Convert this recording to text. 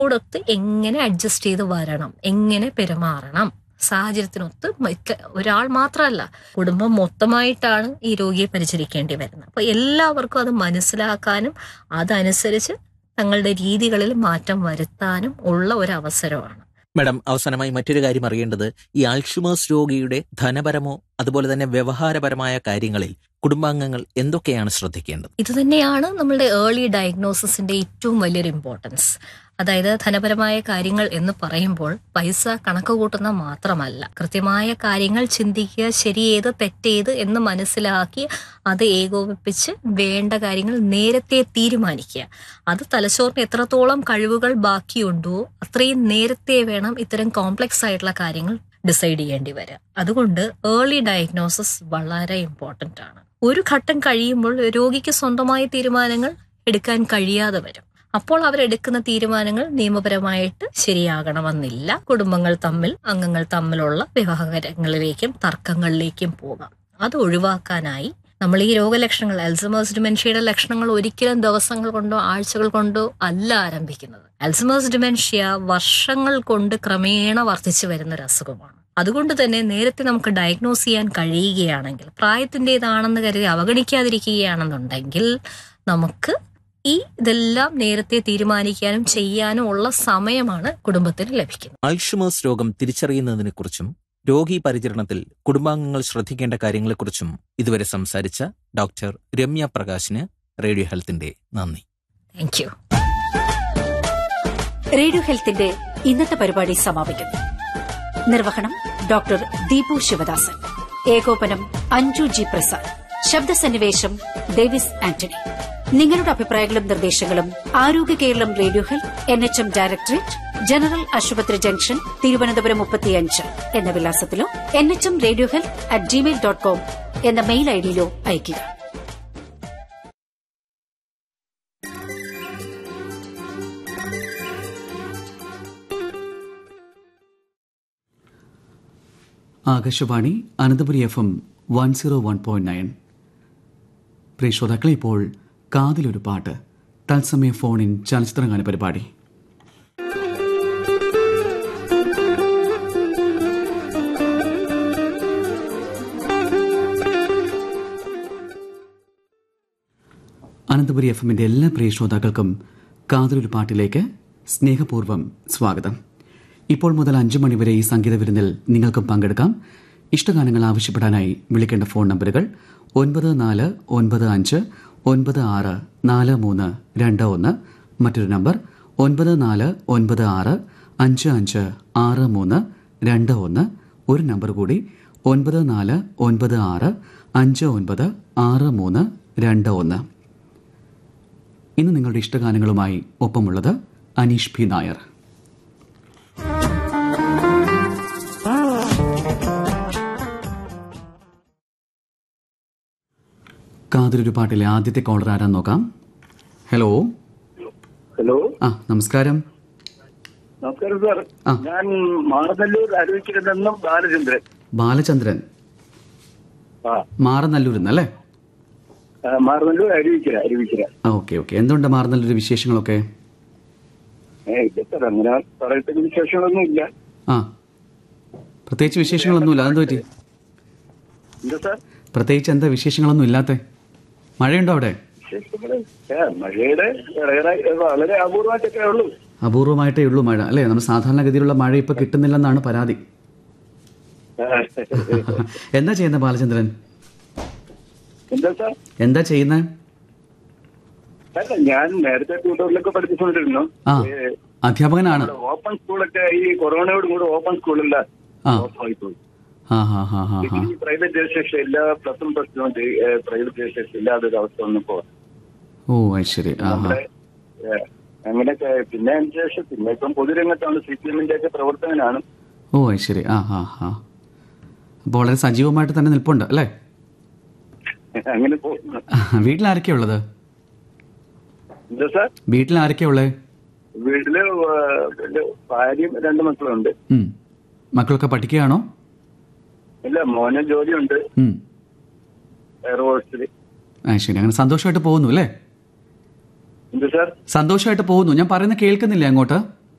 ോടൊത്ത് എങ്ങനെ അഡ്ജസ്റ്റ് ചെയ്ത് വരണം എങ്ങനെ പെരുമാറണം സാഹചര്യത്തിനൊത്ത് മിക്ക- ഒരാൾ മാത്രമല്ല കുടുംബം മൊത്തമായിട്ടാണ് ഈ രോഗിയെ പരിചരിക്കേണ്ടി വരുന്നത് അപ്പൊ എല്ലാവർക്കും അത് മനസ്സിലാക്കാനും അതനുസരിച്ച് തങ്ങളുടെ രീതികളിൽ മാറ്റം വരുത്താനും ഉള്ള ഒരു അവസരമാണ് മാഡം അവസാനമായി മറ്റൊരു കാര്യം അറിയേണ്ടത് ഈ ആൽഷിമേഴ്സ് രോഗിയുടെ ധനപരമോ അതുപോലെ തന്നെ വ്യവഹാരപരമായ കാര്യങ്ങളിൽ കുടുംബാംഗങ്ങൾ എന്തൊക്കെയാണ് ശ്രദ്ധിക്കേണ്ടത് ഇത് തന്നെയാണ് നമ്മളുടെ ഏർലി ഡയഗ്നോസിസിന്റെ ഏറ്റവും വലിയൊരു ഇമ്പോർട്ടൻസ് അതായത് ധനപരമായ കാര്യങ്ങൾ എന്ന് പറയുമ്പോൾ പൈസ കണക്ക് കൂട്ടുന്ന മാത്രമല്ല കൃത്യമായ കാര്യങ്ങൾ ചിന്തിക്കുക ശരിയേത് തെറ്റേത് എന്ന് മനസ്സിലാക്കി അത് ഏകോപിപ്പിച്ച് വേണ്ട കാര്യങ്ങൾ നേരത്തെ തീരുമാനിക്കുക അത് തലച്ചോറിന് എത്രത്തോളം കഴിവുകൾ ബാക്കിയുണ്ടോ അത്രയും നേരത്തെ വേണം ഇത്തരം കോംപ്ലക്സ് ആയിട്ടുള്ള കാര്യങ്ങൾ ഡിസൈഡ് ചെയ്യേണ്ടി വരിക അതുകൊണ്ട് ഏർലി ഡയഗ്നോസിസ് വളരെ ഇമ്പോർട്ടന്റ് ആണ് ഒരു ഘട്ടം കഴിയുമ്പോൾ രോഗിക്ക് സ്വന്തമായ തീരുമാനങ്ങൾ എടുക്കാൻ കഴിയാതെ വരും അപ്പോൾ അവരെടുക്കുന്ന തീരുമാനങ്ങൾ നിയമപരമായിട്ട് ശരിയാകണമെന്നില്ല കുടുംബങ്ങൾ തമ്മിൽ അംഗങ്ങൾ തമ്മിലുള്ള വ്യവഹാരങ്ങളിലേക്കും തർക്കങ്ങളിലേക്കും പോകാം അത് ഒഴിവാക്കാനായി നമ്മൾ ഈ രോഗലക്ഷണങ്ങൾ അൽസമേഴ്സ് ഡിമെൻഷ്യയുടെ ലക്ഷണങ്ങൾ ഒരിക്കലും ദിവസങ്ങൾ കൊണ്ടോ ആഴ്ചകൾ കൊണ്ടോ അല്ല ആരംഭിക്കുന്നത് അൽസമേഴ്സ് ഡിമെൻഷ്യ വർഷങ്ങൾ കൊണ്ട് ക്രമേണ വർദ്ധിച്ചു വരുന്ന ഒരു അസുഖമാണ് അതുകൊണ്ട് തന്നെ നേരത്തെ നമുക്ക് ഡയഗ്നോസ് ചെയ്യാൻ കഴിയുകയാണെങ്കിൽ പ്രായത്തിൻ്റെതാണെന്ന് കരുതി അവഗണിക്കാതിരിക്കുകയാണെന്നുണ്ടെങ്കിൽ നമുക്ക് ഈ ഇതെല്ലാം നേരത്തെ തീരുമാനിക്കാനും ചെയ്യാനും ഉള്ള സമയമാണ് കുടുംബത്തിന് ലഭിക്കുന്നത് ആൽഷിമേഴ്സ് രോഗം തിരിച്ചറിയുന്നതിനെക്കുറിച്ചും രോഗി പരിചരണത്തിൽ കുടുംബാംഗങ്ങൾ ശ്രദ്ധിക്കേണ്ട കാര്യങ്ങളെക്കുറിച്ചും ഇതുവരെ സംസാരിച്ച ഡോക്ടർ രമ്യ പ്രകാശിന് റേഡിയോ ഹെൽത്തിന്റെ നന്ദി താങ്ക് യു റേഡിയോ ഹെൽത്തിന്റെ ഇന്നത്തെ പരിപാടി സമാപിക്കുന്നു നിർവഹണം ഡോക്ടർ ദീപു ശിവദാസൻ ഏകോപനം അഞ്ജു ജി പ്രസാദ് ശബ്ദസന്നിവേശം ഡേവിസ് ആന്റണി നിങ്ങളുടെ അഭിപ്രായങ്ങളും നിർദ്ദേശങ്ങളും Arogya Keralam radio health N H M directorate general ആശുപത്രി ജംഗ്ഷൻ തിരുവനന്തപുരം മുപ്പത്തിയഞ്ച് എന്ന വിലാസത്തിലോ N H M radio health at Gmail dot com എന്ന മെയിൽ ഐഡിയിലോ അയയ്ക്കുക Akashvani Ananthapuri F M one zero one point nine പ്രിയ ശ്രോതാക്കളെ ഇപ്പോൾ കാതിലൊരു പാട്ട് തത്സമയ ഫോണിൻ ചലച്ചിത്രഗാന പരിപാടി അനന്തപുരി എഫ് എമ്മിന്റെ എല്ലാ പ്രിയ ശ്രോതാക്കൾക്കും കാതിലൊരു പാട്ടിലേക്ക് സ്നേഹപൂർവ്വം സ്വാഗതം ഇപ്പോൾ മുതൽ അഞ്ചു മണിവരെ ഈ സംഗീത വിരുന്നിൽ നിങ്ങൾക്കും പങ്കെടുക്കാം ഇഷ്ടഗാനങ്ങൾ ആവശ്യപ്പെടാനായി വിളിക്കേണ്ട ഫോൺ നമ്പറുകൾ ഒൻപത് നാല് ഒൻപത് അഞ്ച് ഒൻപത് ആറ് നാല് മൂന്ന് രണ്ട് ഒന്ന് മറ്റൊരു നമ്പർ ഒൻപത് നാല് ഒൻപത് ആറ് അഞ്ച് അഞ്ച് ആറ് മൂന്ന് രണ്ട് ഒന്ന് ഒരു നമ്പർ കൂടി ഒൻപത് നാല് ഒൻപത് ആറ് അഞ്ച് ഒൻപത് ആറ് മൂന്ന് രണ്ട് ഒന്ന് ഇന്ന് നിങ്ങളുടെ ഇഷ്ടഗാനങ്ങളുമായി ഒപ്പമുള്ളത് അനീഷ് പി നായർ കാതിലൊരു പാട്ടിലെ ആദ്യത്തെ കോളർ ആരാന്ന് നോക്കാം ഹലോ ഹലോ ആ നമസ്കാരം നമസ്കാരം സാർ ആ. ഞാൻ മാറനല്ലൂർ ആരോഗ്യനിന്നും ബാലചന്ദ്രൻ ബാലചന്ദ്രൻ ആ മാറനല്ലൂരിൽ നിന്നല്ലേ ആ, മാറനല്ലൂർ അരുവിക്കര അരുവിക്കര ആ ഓക്കെ ഓക്കെ എന്തുകൊണ്ട് മാറനല്ലൂർ വിശേഷങ്ങളൊക്കെ ഏ ഇല്ല സാർ അങ്ങനെ പറയത്തക്ക വിശേഷങ്ങളൊന്നും ഇല്ല ആ പ്രത്യേകിച്ച് വിശേഷങ്ങളൊന്നുമില്ല അതെന്ത് പറ്റി എന്താ സാർ പ്രത്യേകിച്ച് എന്താ വിശേഷങ്ങളൊന്നും ഇല്ലാത്ത മഴയുണ്ടോ അവിടെ വിശേഷങ്ങള് ഏ, മഴയുടെ ഏറെ വളരെ അപൂർവമായിട്ടൊക്കെ ഉള്ളൂ അപൂർവമായിട്ടേ ഉള്ളൂ മഴ അല്ലേ നമ്മൾ സാധാരണഗതിയിലുള്ള മഴ ഇപ്പൊ കിട്ടുന്നില്ലെന്നാണ് പരാതി ആ, എന്താ ചെയ്യുന്നത് ബാലചന്ദ്രൻ എന്താ സാർ എന്താ ചെയ്യുന്നത് അല്ല ഞാൻ നേരത്തെ ട്യൂട്ടോറിലൊക്കെ പഠിപ്പിച്ചുകൊണ്ടിരുന്നു ആ ഏ, അധ്യാപകനാണ് ഇവിടെ ഓപ്പൺ സ്കൂളൊക്കെ ഈ കൊറോണയോട് കൂടി ഓപ്പൺ സ്കൂളില്ല ആ. ഓഫായി പോയി ആ ഹാ ഹാ ഹാ ഹാ ഡിഗ്രി പ്രൈവറ്റ് രജിസ്ട്രേഷൻ എല്ലാ plus one plus two private registration ഇല്ലാതെ ഒരു അവസ്ഥ വന്നപ്പോ ഓ അത് ശരി ആ ഹാ നമ്മുടെ ഏഹ്, അങ്ങനെയൊക്കെ പിന്നെ അതിന് ശേഷം പിന്നെ ഇപ്പം പൊതുരംഗത്താണ് സി പി എമ്മിന്റെ ഒക്കെ പ്രവർത്തകനാണ് ഓ അത് ശരി ആ ഹാ ഹാ അപ്പോൾ വളരെ സജീവമായിട്ട് തന്നെ നിൽപ്പുണ്ട് അല്ലേ അങ്ങനെ പോകുന്നു വീട്ടിൽ ആരൊക്കെയാ ഉള്ളത് എന്താ സാർ വീട്ടിൽ ആരൊക്കെയാ ഉള്ളത് വീട്ടില് ഏഹ്, ഒരു ഭാര്യയും രണ്ട് മക്കളുണ്ട് ഉം. മക്കളൊക്കെ പഠിക്കുകയാണോ ഇല്ല മോന് ജോലിയുണ്ട് ഉം. എയർഫോഴ്സിൽ ആ ശരി അങ്ങനെ സന്തോഷമായിട്ട് പോകുന്നു അല്ലേ എന്താ സാർ സന്തോഷമായിട്ട് പോകുന്നു ഞാൻ പറയുന്നത് കേൾക്കുന്നില്ലേ അങ്ങോട്ട്